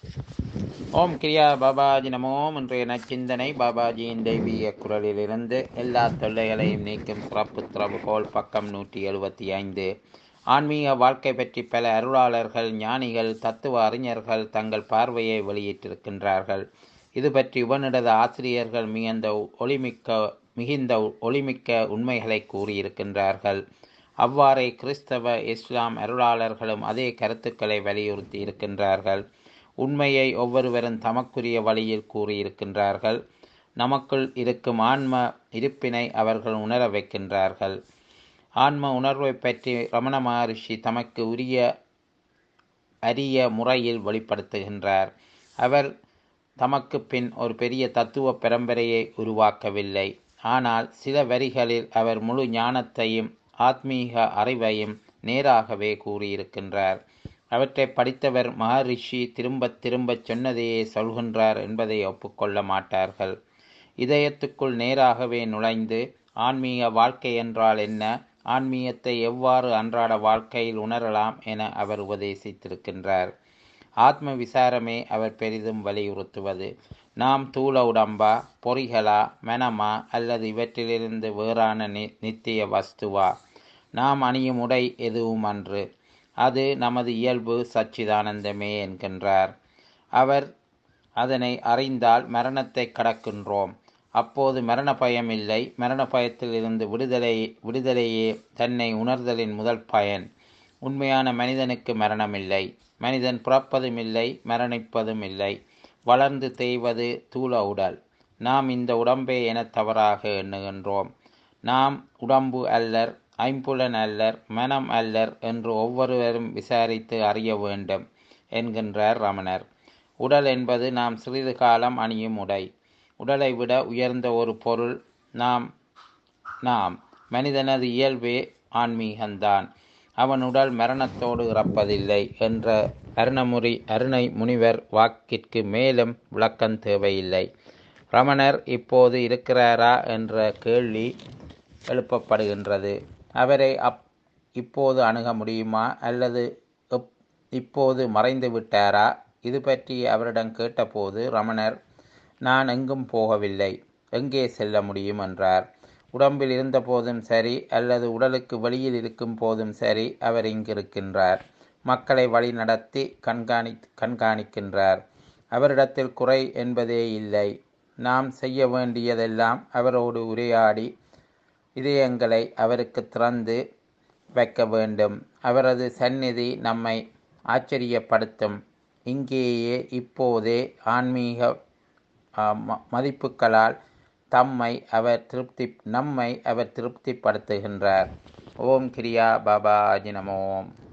ஓம் கிரியா பாபாஜி நமோம் இன்றைய நச்சிந்தனை பாபாஜியின் தெய்வீக குரலிலிருந்து எல்லா தொல்லைகளையும் நீக்கும் சிறப்பு திறவுகோல் பக்கம் நூற்றி எழுபத்தி ஐந்து ஆன்மீக வாழ்க்கை பற்றி பல அருளாளர்கள் ஞானிகள் தத்துவ அறிஞர்கள் தங்கள் பார்வையை வெளியிட்டிருக்கின்றார்கள் இது பற்றி உபனிடத ஆசிரியர்கள் மிகுந்த ஒளிமிக்க மிகுந்த ஒளிமிக்க உண்மைகளை கூறியிருக்கின்றார்கள் அவ்வாறே கிறிஸ்தவ இஸ்லாம் அருளாளர்களும் அதே கருத்துக்களை வலியுறுத்தி இருக்கின்றார்கள் உண்மையை ஒவ்வொருவரும் தமக்குரிய வழியில் கூறியிருக்கின்றார்கள் நமக்குள் இருக்கும் ஆன்ம இருப்பினை அவர்கள் உணர வைக்கின்றார்கள் ஆன்ம உணர்வை பற்றி ரமண மகரிஷி தமக்கு உரிய அரிய முறையில் வெளிப்படுத்துகின்றார் அவர் தமக்கு பின் ஒரு பெரிய தத்துவ பரம்பரையை உருவாக்கவில்லை ஆனால் சில வரிகளில் அவர் முழு ஞானத்தையும் ஆத்மீக அறிவையும் நேராகவே கூறியிருக்கின்றார் அவற்றை படித்தவர் மகரிஷி திரும்ப திரும்பச் சொன்னதையே சொல்கின்றார் என்பதை ஒப்புக்கொள்ள மாட்டார்கள் இதயத்துக்குள் நேராகவே நுழைந்து ஆன்மீக வாழ்க்கை என்றால் என்ன ஆன்மீகத்தை எவ்வாறு அன்றாட வாழ்க்கையில் உணரலாம் என அவர் உபதேசித்திருக்கின்றார் ஆத்ம விசாரமே அவர் பெரிதும் வலியுறுத்துவது நாம் தூள உடம்பா பொறிகளா மனமா அல்லது இவற்றிலிருந்து வேறான நி நித்திய வஸ்துவா நாம் அணியும் உடை எதுவும் அன்று அது நமது இயல்பு சச்சிதானந்தமே என்கின்றார் அவர் அதனை அறிந்தால் மரணத்தை கடக்கின்றோம் அப்போது மரண பயம் இல்லை மரண பயத்தில் இருந்து விடுதலை விடுதலையே தன்னை உணர்தலின் முதல் பயன் உண்மையான மனிதனுக்கு மரணமில்லை மனிதன் பிறப்பதும் இல்லை மரணிப்பதும் இல்லை வளர்ந்து தேய்வது தூள உடல் நாம் இந்த உடம்பே என தவறாக எண்ணுகின்றோம் நாம் உடம்பு அல்லர் ஐம்புலன் அல்லர் மனம் அல்லர் என்று ஒவ்வொருவரும் விசாரித்து அறிய வேண்டும் என்கின்றார் ரமணர் உடல் என்பது நாம் சிறிது காலம் அணியும் உடை உடலை விட உயர்ந்த ஒரு பொருள் நாம் நாம் மனிதனது இயல்பே ஆன்மீகந்தான் அவன் உடல் மரணத்தோடு இறப்பதில்லை என்ற அருணமுறி அருணை முனிவர் வாக்கிற்கு மேலும் விளக்கம் தேவையில்லை ரமணர் இப்போது இருக்கிறாரா என்ற கேள்வி எழுப்பப்படுகின்றது அவரை அப் இப்போது அணுக முடியுமா அல்லது இப்போது மறைந்து விட்டாரா இது பற்றி அவரிடம் கேட்டபோது ரமணர் நான் எங்கும் போகவில்லை எங்கே செல்ல முடியும் என்றார் உடம்பில் இருந்த போதும் சரி அல்லது உடலுக்கு வெளியில் இருக்கும் போதும் சரி அவர் இங்கிருக்கின்றார் மக்களை வழி நடத்தி கண்காணி கண்காணிக்கின்றார் அவரிடத்தில் குறை என்பதே இல்லை நாம் செய்ய வேண்டியதெல்லாம் அவரோடு உரையாடி இதயங்களை அவருக்கு திறந்து வைக்க வேண்டும் அவரது சந்நிதி நம்மை ஆச்சரியப்படுத்தும் இங்கேயே இப்போதே ஆன்மீக மதிப்புகளால் தம்மை அவர் திருப்தி நம்மை அவர் திருப்திப்படுத்துகின்றார் ஓம் கிரியா பாபாஜி நமோம்